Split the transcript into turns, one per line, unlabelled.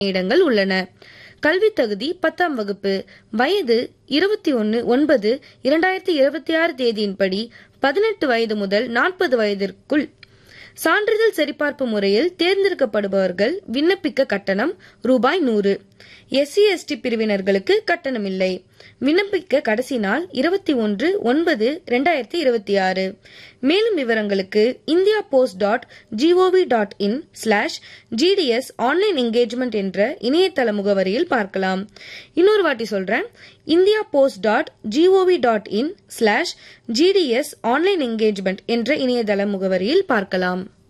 இடங்கள் உள்ளன கல்வி தகுதி பத்தாம் வகுப்பு வயது இருபத்தி ஒன்று ஒன்பது இரண்டாயிரத்தி இருபத்தி ஆறு தேதியின்படி பதினெட்டு வயது முதல் நாற்பது வயதிற்குள் சான்றிதழ் சரிபார்ப்பு முறையில் தேர்ந்தெடுக்கப்படுபவர்கள் விண்ணப்பிக்க கட்டணம் ரூபாய் நூறு எஸ்சி எஸ்டி பிரிவினர்களுக்கு கட்டணமில்லை விண்ணப்பிக்க கடைசி நாள் இருபத்தி ஒன்று ஒன்பது ரெண்டாயிரத்தி இருபத்தி ஆறு மேலும் விவரங்களுக்கு India post dot G O V dot in slash GDS online engagement என்ற இணையதள முகவரியில் பார்க்கலாம் இன்னொரு வாட்டி சொல்றேன் India post dot G O V dot in slash GDS online engagement என்ற இணையதள முகவரியில் பார்க்கலாம்